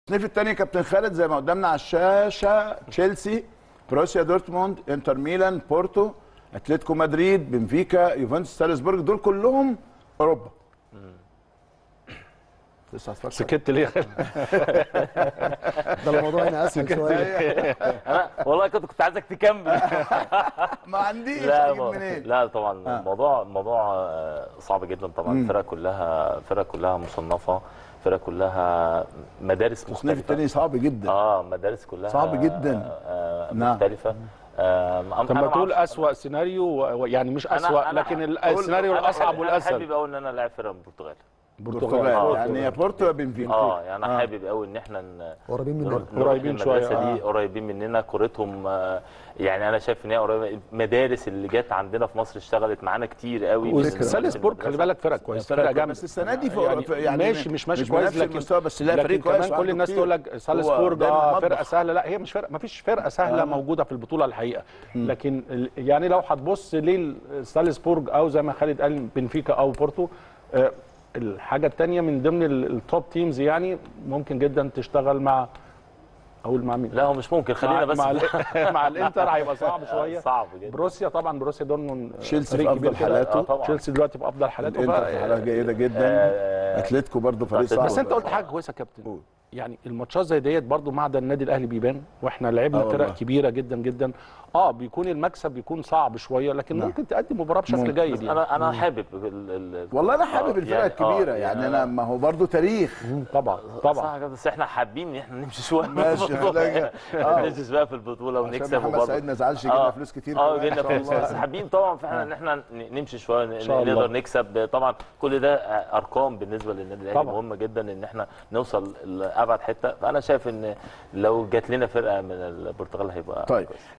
التصنيف الثاني كابتن خالد زي ما قدامنا على الشاشه تشيلسي بروسيا دورتموند انتر ميلان بورتو اتلتيكو مدريد بنفيكا يوفنتوس سالزبورج دول كلهم اوروبا لسه هتفكر سكت ليه ده الموضوع هنا اسهل شويه انا والله كنت كنت عايزك تكمل ما عنديش لا اجيب ما- منين لا طبعا آه. الموضوع الموضوع آه، صعب جدا طبعا الفرق كلها فرق كلها مصنفه فرق كلها مدارس التصنيف مختلفه الثاني صعب جدا اه مدارس كلها صعب جدا. آه آه نعم. مختلفه آه طب ما تقول اسوأ سيناريو و- يعني مش اسوأ لكن ال- السيناريو الاصعب انا والاسهل حابب قوي ان انا لاعب فرقه من البرتغال البرتغال آه. يعني يا بورتو يا بنفيكا اه يعني انا حابب قوي ان احنا ن- قريبين مننا نروح نروح قريبين شوية، للمدرسة دي آه. قريبين مننا كورتهم آه، يعني انا شايف ان هي قريبه المدارس اللي جت عندنا في مصر اشتغلت معانا كتير قوي من سالزبورج خلي بالك فرق كويس فرق جامده بس السنه دي فوق يعني, يعني ماشي مش ماشي مش كويس بنفس لكن المستوى بس لا لكن فريق كويس كمان كل وعنده الناس كتير. تقول لك هو سالزبورج دايماً اه مطبخ. فرقه سهله لا هي مش فرقه ما فيش فرقه سهله آه. موجوده في البطوله الحقيقه لكن ال- يعني لو هتبص ليه سالزبورج او زي ما خالد قال بنفيكا او بورتو آه، الحاجه الثانيه من ضمن ال- التوب تيمز يعني ممكن جدا تشتغل مع اقول مع مين لا هو مش ممكن خلينا مع بس مع, ال- مع الانتر هيبقى صعب شويه صعب جدا بروسيا طبعا بروسيا دورتموند تشيلسي فريق في أفضل كبير كده. حالاته. آه طبعاً. تشيلسي دلوقتي في افضل حالاته الانتر ف- في حالات جيده جدا آه، اتلتيكو برضه فريق أتلتيكو. صعب بس انت قلت حاجه كويسه يا كابتن قول. يعني الماتشات زي ديت برضو معدن النادي الاهلي بيبان واحنا لعبنا آه فرق والله. كبيره جدا جدا اه بيكون المكسب بيكون صعب شويه لكن نعم. ممكن تقدم مباراه بشكل ممكن. جيد بس يعني انا انا حابب ال- ال- والله انا آه، حابب الفرق يعني- الكبيره آه، يعني انا ما هو برضه تاريخ مم، طبعا طبعا طبعا صح بس احنا حابين ان احنا نمشي شويه في ماشي، البطولة. خلاص. آه. نمشي شويه في البطوله عشان ونكسب محمد وبرضه سعيد ما يزعلش يجيب لنا فلوس كتير اه كمان إن جبنا شاء فلوس الله. بس حابين طبعا فعلا ان احنا ن- نمشي شويه ن- شاء الله. نقدر نكسب طبعا كل ده ارقام بالنسبه للنادي الاهلي طبعا. مهمه جدا ان احنا نوصل لابعد حته فانا شايف ان لو جات لنا فرقه من البرتغال هيبقى طيب كويس.